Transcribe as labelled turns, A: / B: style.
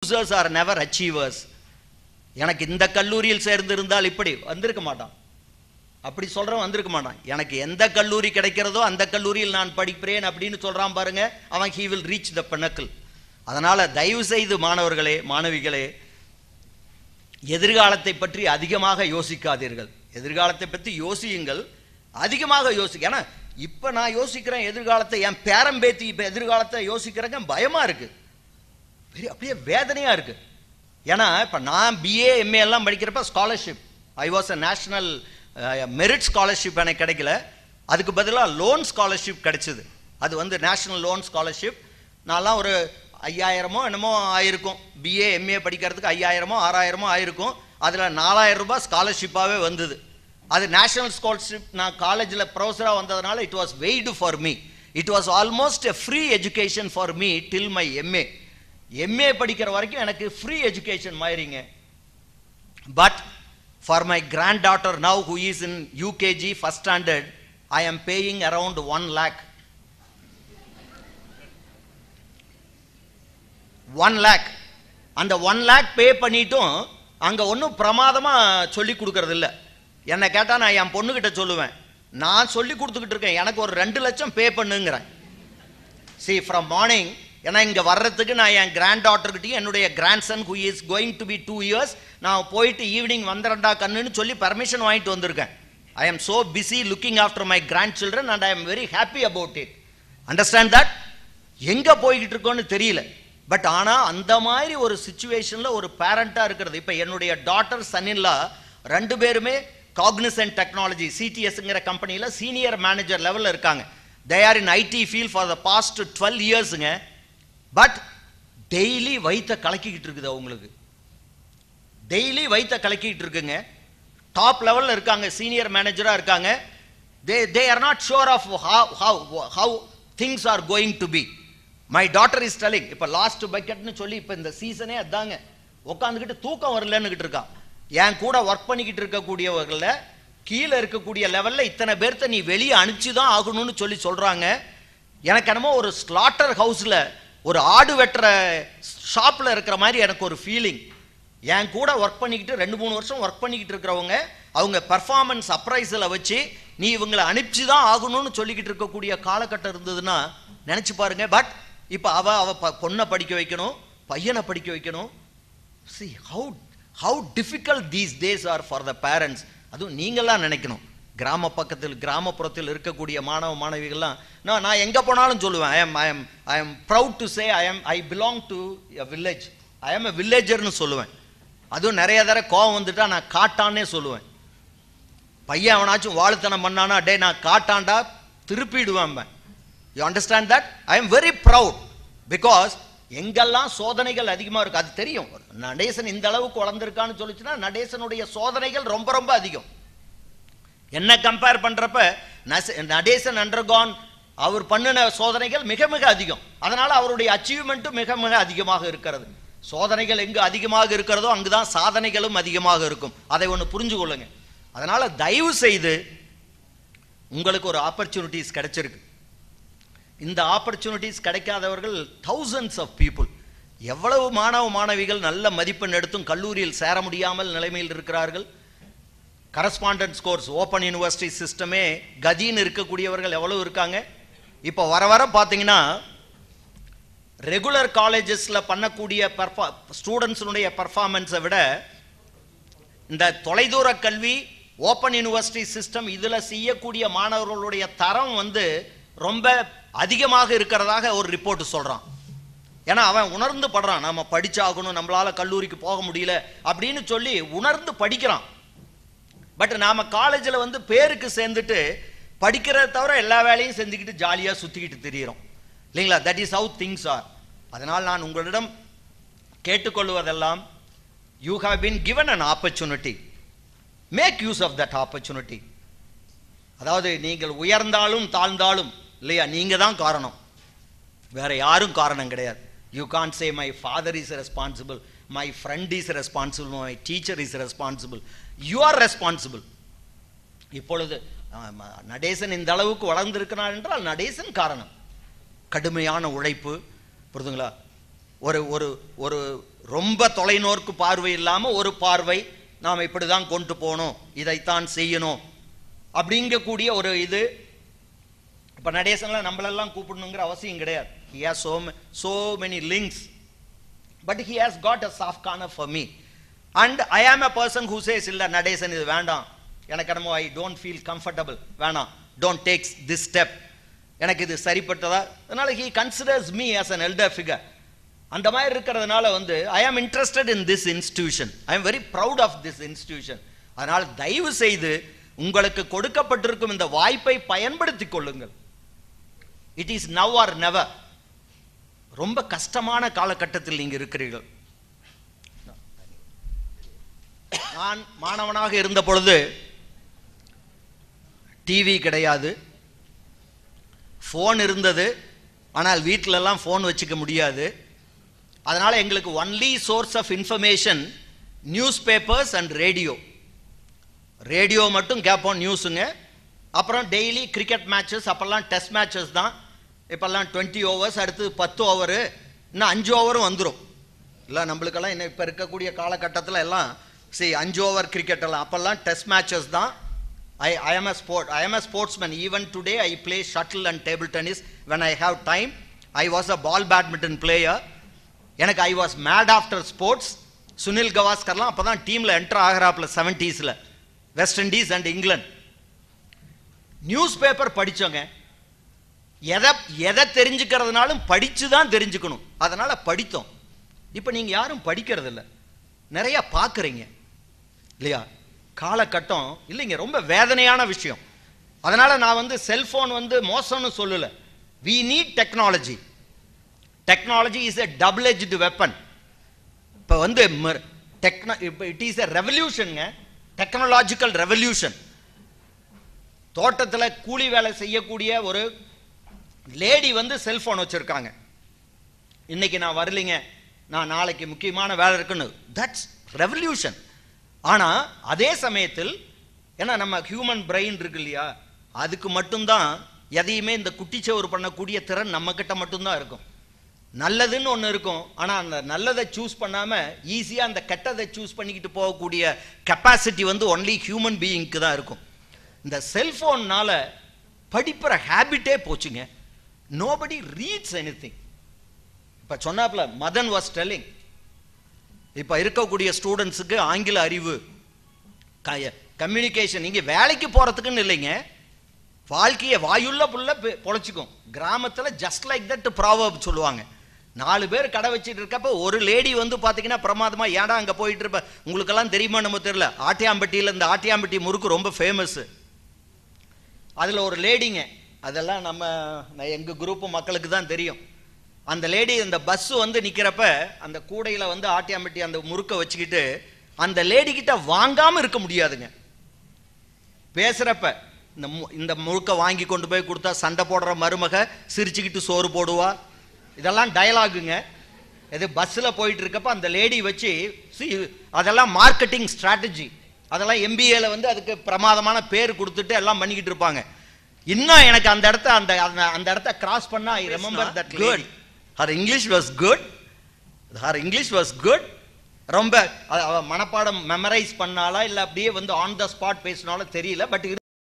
A: losers are never achievers எனக்கு இந்த கல்லூரியில் சேர்ந்திருந்தால் இப்படி வந்திருக்க மாட்டான் அப்படி சொல்றவன் வந்திருக்க மாட்டான் எனக்கு எந்த கல்லூரி கிடைக்கிறதோ அந்த கல்லூரியில் நான் படிக்கிறேன் அப்படின்னு சொல்றான் பாருங்க அவன் he will reach the pinnacle அதனால தயவு செய்து மாணவர்களே மாணவிகளே எதிர்காலத்தை பற்றி அதிகமாக யோசிக்காதீர்கள் எதிர்காலத்தை பற்றி யோசியுங்கள் அதிகமாக யோசிக்க ஏன்னா இப்போ நான் யோசிக்கிறேன் எதிர்காலத்தை என் பேரம்பேத்தி இப்போ எதிர்காலத்தை யோசிக்கிறேங்க பயமா இருக்கு பெரிய அப்படியே வேதனையா இருக்கு ஏன்னா இப்போ நான் பிஏ எம்ஏ எல்லாம் படிக்கிறப்ப scholarship I was a national merit scholarship எனக்கு கிடைக்கல அதுக்கு பதிலாக லோன் ஸ்காலர்ஷிப் கிடைச்சது அது வந்து நேஷனல் லோன் ஸ்காலர்ஷிப் நான்லாம் ஒரு ஐயாயிரமோ என்னமோ ஆயிருக்கும் பிஏ எம்ஏ படிக்கிறதுக்கு ஐயாயிரமோ ஆறாயிரமோ ஆயிருக்கும் அதில் நாலாயிரம் ரூபாய் ஸ்காலர்ஷிப்பாகவே வந்தது அது நேஷனல் ஸ்காலர்ஷிப் நான் காலேஜில் ப்ரொஃபஸராக வந்ததுனால it was waived for me it was almost a free education for me till my MA MA படிக்கிற வரைக்கும் எனக்கு ஃப்ரீ எஜுகேஷன் மாதிரிங்க but for my granddaughter now who is in UKG first standard I am paying around one lakh one lakh அந்த one lakh பே பண்ணிட்டும் அங்கே ஒன்றும் பிரமாதமாக சொல்லி கொடுக்கறது இல்ல என்னை கேட்டால் நான் என் பொண்ணுக்கிட்ட சொல்லுவேன் நான் சொல்லி கொடுத்துக்கிட்டு இருக்கேன் எனக்கு ஒரு ரெண்டு லட்சம் பே பண்ணுங்கிறேன் see ஃப்ரம் மார்னிங் ஏன்னா இங்கே வர்றதுக்கு நான் என் கிராண்ட் டாட்டர்கிட்டையும் என்னுடைய grandson who is going to be two years நான் போயிட்டு ஈவினிங் வந்துடுறேன்டா கண்ணுன்னு சொல்லி பர்மிஷன் வாங்கிட்டு வந்திருக்கேன் I am so busy looking after my grandchildren and I am very happy about it understand that எங்கே போய்கிட்டு இருக்கோன்னு தெரியல பட் ஆனால் அந்த மாதிரி ஒரு சுச்சுவேஷனில் ஒரு பேரண்ட்டாக இருக்கிறது இப்போ என்னுடைய டாட்டர் சன்னில்லா ரெண்டு பேருமே காக்னிசன்ட் டெக்னாலஜி சிடிஎஸ்ங்கிற கம்பெனியில் சீனியர் மேனேஜர் லெவலில் இருக்காங்க they are in IT field for the past twelve இயர்ஸுங்க பட் டெய்லி வயிற்ற கலக்கிக்கிட்டு இருக்குது அவங்களுக்கு டெய்லி வயிற்ற கலக்கிக்கிட்டு இருக்குங்க டாப் லெவலில் இருக்காங்க சீனியர் மேனேஜராக இருக்காங்க they they are not sure of how how how things are going to be my daughter is telling இப்போ லாஸ்ட் பக்கெட்னு சொல்லி இப்போ இந்த சீசனே அதாங்க உட்காந்துக்கிட்டு தூக்கம் வரலன்னுக்கிட்டு இருக்கா என் கூட ஒர்க் பண்ணிக்கிட்டு இருக்கக்கூடியவர்களில் கீழே இருக்கக்கூடிய லெவலில் இத்தனை பேர்த்த நீ வெளியே அனுப்பிச்சு தான் ஆகணும்னு சொல்லி சொல்கிறாங்க எனக்கு என்னமோ ஒரு ஸ்லாட்டர் ஹவுஸில் ஒரு ஆடு வெட்டுற ஷாப்பில் இருக்கிற மாதிரி எனக்கு ஒரு ஃபீலிங் என் கூட ஒர்க் பண்ணிக்கிட்டு ரெண்டு மூணு வருஷம் ஒர்க் பண்ணிக்கிட்டு இருக்கிறவங்க அவங்க பர்ஃபார்மன்ஸ் அப்ரைஸில் வச்சு நீ இவங்களை அனுப்பிச்சு தான் ஆகணும்னு சொல்லிக்கிட்டு இருக்கக்கூடிய காலகட்டம் இருந்ததுன்னா நினச்சி பாருங்க பட் இப்போ அவ அவ ப- பொண்ணை படிக்க வைக்கணும் பையனை படிக்க வைக்கணும் see how how difficult these days are for the parents அதுவும் நீங்களாம் நினைக்கணும் கிராம பக்கத்தில் கிராமப்புறத்தில் இருக்கக்கூடிய மாணவ மாணவிகள்லாம் நான் நான் எங்கே போனாலும் சொல்லுவேன் I am I am I am proud to say I am I belong to a village I am a வில்லேஜர்னு சொல்லுவேன் அதுவும் நிறைய தடவை கோவம் வந்துட்டா நான் காட்டான்னே சொல்லுவேன் பையன் அவனாச்சும் வாழுத்தனம் பண்ணானா டே நான் காட்டாண்டா திருப்பிடுவேன் you understand that I am very proud because எங்கெல்லாம் சோதனைகள் அதிகமாக இருக்கு அது தெரியும் நடேசன் இந்த அளவுக்கு வளர்ந்துருக்கான்னு சொல்லிச்சுன்னா நடேசனுடைய சோதனைகள் ரொம்ப ரொம்ப அதிகம் என்ன கம்பேர் பண்றப்ப நச- நடேசன் அண்டர்கான் அவர் பண்ணின சோதனைகள் மிக மிக அதிகம் அதனால அவருடைய அச்சீவ்மெண்ட்டும் மிக மிக அதிகமாக இருக்கிறது சோதனைகள் எங்கு அதிகமாக இருக்கிறதோ அங்குதான் சாதனைகளும் அதிகமாக இருக்கும் அதை ஒன்று புரிஞ்சு கொள்ளுங்க அதனால தயவு செய்து உங்களுக்கு ஒரு ஆப்பர்ச்சுனிட்டிஸ் கிடைச்சிருக்கு இந்த ஆப்பர்ச்சுனிட்டிஸ் கிடைக்காதவர்கள் thousands ஆஃப் people எவ்வளவு மாணவ மாணவிகள் நல்ல மதிப்பெண் எடுத்தும் கல்லூரியில் சேர முடியாமல் நிலைமையில் இருக்கிறார்கள் கரஸ்பாண்டன்ஸ் கோர்ஸ் ஓப்பன் யூனிவர்சிட்டி சிஸ்டமே கதின்னு இருக்கக்கூடியவர்கள் எவ்வளவு இருக்காங்க இப்போ வர வர பார்த்தீங்கன்னா ரெகுலர் காலேஜஸில் பண்ணக்கூடிய பர்ஃபா ஸ்டூடெண்ட்ஸினுடைய பர்ஃபார்மன்ஸை விட இந்த தொலைதூர கல்வி ஓப்பன் யூனிவர்சிட்டி சிஸ்டம் இதில் செய்யக்கூடிய மாணவர்களுடைய தரம் வந்து ரொம்ப அதிகமாக இருக்கிறதாக ஒரு ரிப்போர்ட் சொல்கிறான் ஏன்னா அவன் உணர்ந்து படுறான் நம்ம படிச்சாகணும் நம்மளால கல்லூரிக்கு போக முடியல அப்படின்னு சொல்லி உணர்ந்து படிக்கிறான் பட் நாம காலேஜில் வந்து பேருக்கு சேர்ந்துட்டு படிக்கிறத தவிர எல்லா வேலையும் செஞ்சுக்கிட்டு ஜாலியாக சுற்றிக்கிட்டு திரியிறோம் இல்லைங்களா that is how things are அதனால் நான் உங்களிடம் கேட்டுக்கொள்வதெல்லாம் you have been given an opportunity make use of that opportunity அதாவது நீங்கள் உயர்ந்தாலும் தாழ்ந்தாலும் இல்லையா நீங்கள் தான் காரணம் வேற யாரும் காரணம் கிடையாது you can say my father is responsible my friend is responsible my teacher is responsible you are responsible இப்பொழுது ஆமா, நடேசன் இந்த அளவுக்கு வளர்ந்திருக்கிறார் என்றால் நடேசன் காரணம் கடுமையான உழைப்பு புரிதுங்களா ஒரு ஒரு ஒரு ரொம்ப தொலைநோக்கு பார்வை இல்லாம ஒரு பார்வை நாம் இப்படி தான் கொண்டு போகணும் இதைத்தான் செய்யணும் அப்படிங்கக்கூடிய ஒரு இது இப்போ நடேசன்லாம் நம்மளெல்லாம் கூப்பிடணுங்கிற அவசியம் கிடையாது he has so so many links but he has got a soft corner for me and I am a person who chase இல்லை நடேசன் இது வேண்டாம் எனக்கு என்னமோ ஐ டோன்ட் ஃபீல் கம்ஃபர்டபுள் வேணாம் டோன்ட் டேக்ஸ் திஸ் ஸ்டெப் எனக்கு இது சரிப்பட்டதா அதனால he considers me as an elder figure அந்த மாதிரி இருக்கிறதுனால வந்து I am interested in this institution I am very proud of this institution அதனால் தயவு செய்து உங்களுக்கு கொடுக்கப்பட்டிருக்கும் இந்த வாய்ப்பை பயன்படுத்திக் கொள்ளுங்கள் it is now or never ரொம்ப கஷ்டமான காலகட்டத்தில் நீங்க இருக்கிறீர்கள் நான் மாணவனாக இருந்த பொழுது டிவி கிடையாது ஃபோன் இருந்தது ஆனால் வீட்டிலலாம் ஃபோன் வச்சுக்க முடியாது அதனால் எங்களுக்கு only source of information newspapers and radio radio மட்டும் கேட்போம் நியூஸுங்க அப்புறம் டெய்லி கிரிக்கெட் மேட்சஸ் அப்போல்லாம் டெஸ்ட் மேட்சஸ் தான் இப்போல்லாம் டுவெண்ட்டி ஓவர்ஸ் அடுத்து பத்து ஓவரு இன்னும் அஞ்சு ஓவரும் வந்துடும் இல்லை நம்மளுக்கெல்லாம் இன்னும் இப்போ இருக்கக்கூடிய காலகட்டத்தில் எல்லாம் சரி அஞ்சு ஓவர் கிரிக்கெட் எல்லாம் அப்போல்லாம் டெஸ்ட் மேட்சஸ் தான் I I am a sport I am a sportsman even today I play shuttle and table tennis when I have time I was a ball badminton player எனக்கு I was mad after sports Sunil கவாஸ்கர்லாம் அப்போ தான் டீமில் enter ஆகிறாப்புல செவன்டீஸில் West Indies and England newspaper படித்தோங்க எதை எதை தெரிஞ்சுக்கிறதுனாலும் படித்து தான் தெரிஞ்சுக்கணும் அதனால் படித்தோம் இப்போ நீங்கள் யாரும் படிக்கிறதில்ல நிறையா பார்க்குறீங்க இல்லையா காலகட்டம் இல்லைங்க ரொம்ப வேதனையான விஷயம் அதனால் நான் வந்து செல்ஃபோன் வந்து மோசம்னு சொல்லலை we need technology technology is a double edged weapon இப்போ வந்து டெக்னா இப்போ இட் இஸ் எ ரெவல்யூஷனுங்க டெக்னாலஜிக்கல் ரெவல்யூஷன் தோட்டத்தில் கூலி வேலை செய்யக்கூடிய ஒரு லேடி வந்து செல்ஃபோன் வச்சுருக்காங்க இன்னைக்கு நான் வரலைங்க நான் நாளைக்கு முக்கியமான வேலை இருக்குன்னு தட்ஸ் ரெவல்யூஷன் ஆனால் அதே சமயத்தில் ஏன்னா நம்ம ஹியூமன் பிரெயின் இருக்கு இல்லையா அதுக்கு மட்டும்தான் எதையுமே இந்த குட்டிச்சவர் பண்ணக்கூடிய திறன் நம்மக்கிட்ட மட்டும்தான் இருக்கும் நல்லதுன்னு ஒன்று இருக்கும் ஆனால் அந்த நல்லதை சூஸ் பண்ணாமல் ஈஸியாக அந்த கெட்டதை சூஸ் பண்ணிக்கிட்டு போகக்கூடிய கெப்பாசிட்டி வந்து ஒன்லி ஹியூமன் பீயிங்க்கு தான் இருக்கும் இந்த செல்ஃபோன்னால் படிப்புற ஹேபிட்டே போச்சுங்க நோபடி ரீட்ஸ் எனி திங் இப்போ சொன்னாப்புல மதன் வாஸ் டெல்லிங் இப்போ இருக்கக்கூடிய ஸ்டூடெண்ட்ஸுக்கு ஆங்கில அறிவு கம்யூனிகேஷன் இங்கே வேலைக்கு போகிறதுக்குன்னு இல்லைங்க வாழ்க்கையை வாயுள்ள புள்ள பெ- பொழைச்சிக்கும் கிராமத்தில் ஜஸ்ட் லைக் தட் ப்ராவர்ப் சொல்லுவாங்க நாலு பேர் கடை வச்சுட்டு இருக்கப்ப ஒரு லேடி வந்து பார்த்தீங்கன்னா பிரமாதமா ஏடா அங்கே போயிட்டு இருப்ப உங்களுக்கெல்லாம் தெரியுமா நம்ம தெரியல ஆட்டியாம்பட்டியில் இந்த ஆட்டியாம்பட்டி முறுக்கு ரொம்ப ஃபேமஸ் அதில் ஒரு லேடிங்க அதெல்லாம் நம்ம எங்கள் குரூப்பு மக்களுக்கு தான் தெரியும் அந்த லேடி அந்த பஸ் வந்து நிற்கிறப்ப அந்த கூடையில் வந்து ஆட்டியாம்பட்டி அந்த முறுக்கை வச்சுக்கிட்டு அந்த லேடி கிட்ட வாங்காமல் இருக்க முடியாதுங்க பேசுகிறப்ப இந்த மு- இந்த முழுக்க வாங்கி கொண்டு போய் கொடுத்தா சண்டை போடுற மருமக சிரிச்சுக்கிட்டு சோறு போடுவா இதெல்லாம் டயலாகுங்க இது பஸ்ஸில் போயிட்டு இருக்கப்ப அந்த லேடி வச்சு see, அதெல்லாம் மார்க்கெட்டிங் ஸ்ட்ராட்டஜி அதெல்லாம் எம்பிஏல வந்து அதுக்கு பிரமாதமான பேர் கொடுத்துட்டு எல்லாம் பண்ணிக்கிட்டு இருப்பாங்க இன்னும் எனக்கு அந்த இடத்த அந்த அந்த- அந்த இடத்த கிராஸ் பண்ணா I remember that good her English was good her English was good ரொம்ப அ- அவ மனப்பாடம் மெமரைஸ் பண்ணாலா இல்லை அப்படியே வந்து ஆன் த ஸ்பாட் பேசினாலும் தெரியல பட்